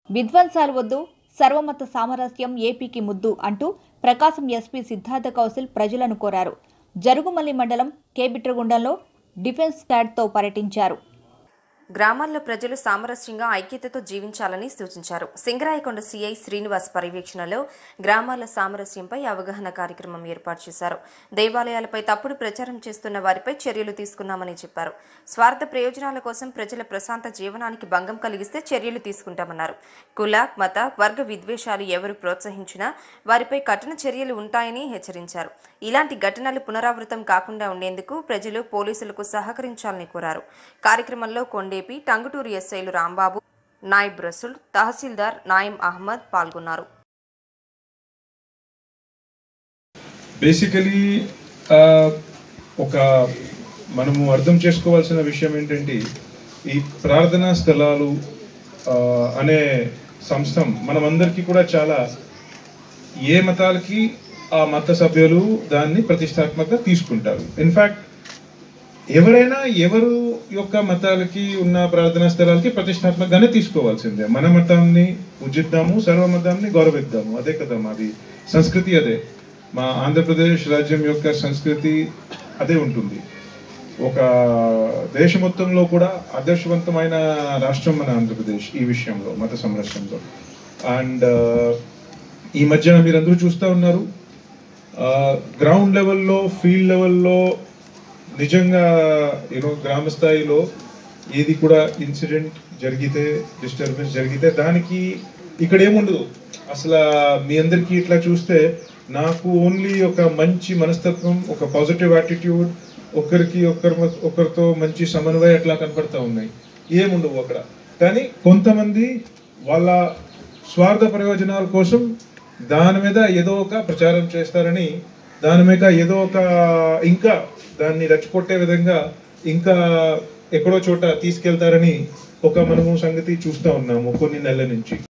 విధ్వంసాలు వద్దు సర్వమత సామరస్యం ఏపీకి ముద్దు అంటూ ప్రకాశం ఎస్పీ సిద్ధార్థ కౌశల్ ప్రజలను కోరారు జరుగుమల్లి మండలం కేబిట్రగుండంలో డిఫెన్స్ స్క్వాడ్తో పర్యటించారు గ్రామాల్లో ప్రజలు సామరస్యంగా ఐక్యతతో జీవించాలని సూచించారు సింగరాయకొండ సీఐ శ్రీనివాస్ పర్యవేక్షణలో గ్రామాల సామరస్యంపై అవగాహన కార్యక్రమం ఏర్పాటు చేశారు దేవాలయాలపై తప్పుడు ప్రచారం చేస్తున్న వారిపై చర్యలు తీసుకున్నామని చెప్పారు స్వార్థ ప్రయోజనాల కోసం ప్రజల ప్రశాంత జీవనానికి భంగం కలిగిస్తే చర్యలు తీసుకుంటామన్నారు కుల మత వర్గ విద్వేషాలు ఎవరు ప్రోత్సహించినా వారిపై కఠిన చర్యలు ఉంటాయని హెచ్చరించారు ఇలాంటి ఘటనలు పునరావృతం కాకుండా ఉండేందుకు ప్రజలు పోలీసులకు సహకరించాలని కోరారు కార్యక్రమంలో కొండేపి టంగుటూరు ఎస్ఐలు రాంబాబు నాయిబ్ రసుల్ తహసీల్దార్ నాయిం అహ్మద్ పాల్గొన్నారు బేసికలీ ఒక మనము అర్థం చేసుకోవాల్సిన విషయం ఏంటంటే ఈ ప్రార్థనా స్థలాలు ఆ, అనే సంస్థ మనమందరికీ కూడా చాలా ఏ మతాలకి ఆ మత సభ్యులు దాన్ని ప్రతిష్టాత్మకంగా తీసుకుంటారు ఇన్ఫ్యాక్ట్ ఎవరైనా ఎవరు యొక్క మతాలకి ఉన్న ప్రార్థనా స్థలాలకి ప్రతిష్టాత్మకంగానే తీసుకోవాల్సిందే మన మతాన్ని పూజిద్దాము సర్వ మతాన్ని గౌరవిద్దాము అదే కదా మాది సంస్కృతి అదే మా ఆంధ్రప్రదేశ్ రాజ్యం యొక్క సంస్కృతి అదే ఉంటుంది ఒక దేశ మొత్తంలో కూడా ఆదర్శవంతమైన రాష్ట్రం మన ఆంధ్రప్రదేశ్ ఈ విషయంలో మత సంరక్షణలో అండ్ ఈ మధ్యన మీరందరూ చూస్తూ ఉన్నారు గ్రౌండ్ లెవెల్లో ఫీల్డ్ లెవెల్లో నిజంగా యూనో గ్రామ స్థాయిలో ఏది కూడా ఇన్సిడెంట్ జరిగితే డిస్టర్బెన్స్ జరిగితే దానికి ఇక్కడ ఏముండదు అసలు మీ అందరికీ ఇట్లా చూస్తే నాకు ఓన్లీ ఒక మంచి మనస్తత్వం ఒక పాజిటివ్ యాటిట్యూడ్ ఒకరికి ఒకరి ఒకరితో మంచి సమన్వయం అట్లా కనపడతా ఉన్నాయి ఏముండవు అక్కడ కానీ కొంతమంది వాళ్ళ స్వార్థ ప్రయోజనాల కోసం దాని మీద ఏదో ఒక ప్రచారం చేస్తారని దాని మీద ఏదో ఒక ఇంకా దాన్ని రెచ్చగొట్టే విధంగా ఇంకా ఎక్కడో చోట తీసుకెళ్తారని ఒక మనము సంగతి చూస్తూ ఉన్నాము కొన్ని నెలల నుంచి